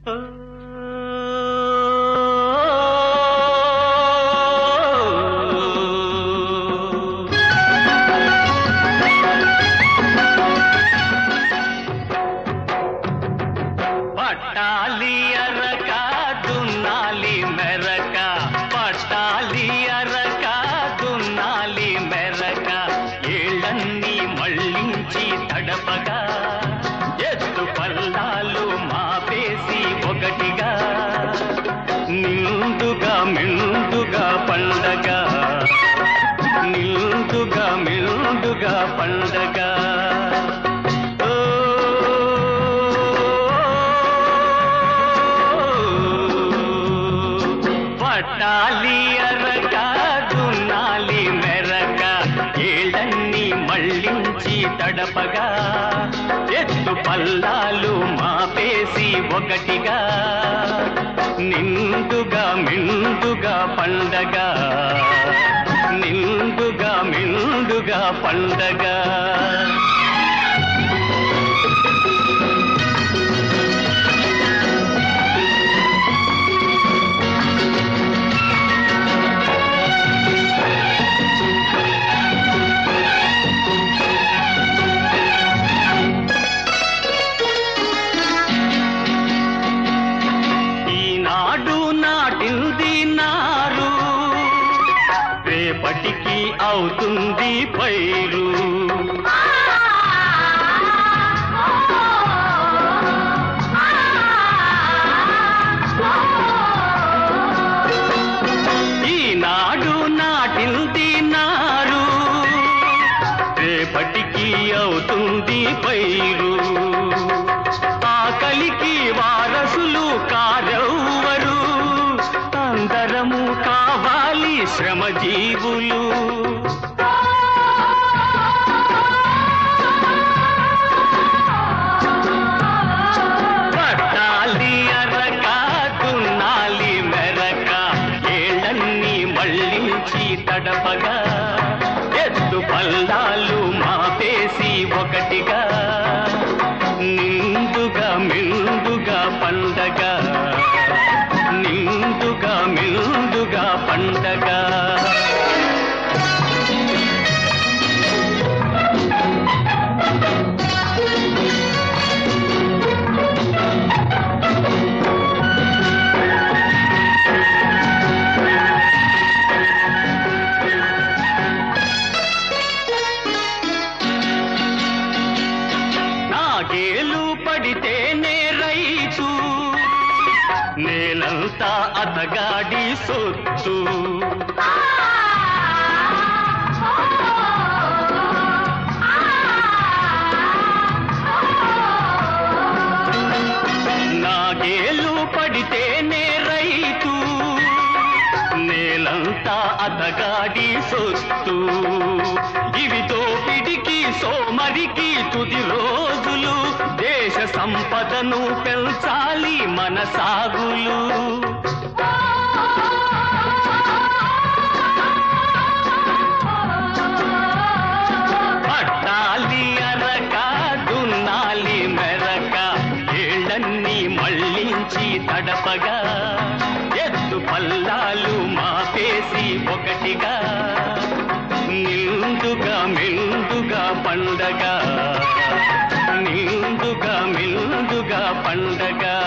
పట్టాలి అరక దున్నాలి మెరక పట్టాలి అరక దున్నాలి మెరక ఏళ్ళన్నీ మళ్ళించి తడపగా ఎత్తు పల్లాలు మాపేసి ఒకటిగా నిండుగా మెండుగా పండగ నిండుగా మెండుగా పండగ ఓ పట్టాలి అరక దున్నాలి మెరక ఏళ్ళన్నీ మళ్ళించి తడపగా ఎత్తు పల్లాలు మాపేసి ఒకటిగా నిండుగా మిండుగా పండగ నిండుగా మిండుగా పండగ ఈనాడు నాటింది నారు రేపటికి అవుతుంది పైరు ఈనాడు నాటింది నారు రేపటికి అవుతుంది పైరు ఆకలికి వారసులు కారెవ్వరు అందరము కావాలి శ్రమజీవులు పట్టాలి అరక దున్నాలి మెరక ఏళ్ళన్నీ మళ్ళించి తడపగా ఎత్తు పల్లాలు మాపేసి ఒకటిగా నిండుగా మిండుగా పండగ నిండుగా మిండుగా పండగ నాగేలు పడితేనే రైతు నేలంతా అతగాడి సొత్తు నాగేలు పడితేనే రైతు నేలంతా అతగాడి సొత్తు ఇవి దోపిడికి సోమరికి తుది రోజులు దేశ సంపదను పెంచాలి మన సాగులు పట్టాలి అరక దున్నాలి మెరక ఏళ్ళన్నీ మళ్ళించి తడపగా ఎత్తు పల్లాలు మాపేసి ఒకటిగా నిండుగా మెండుగా పండగ నిండుగా మిండుగా పండగ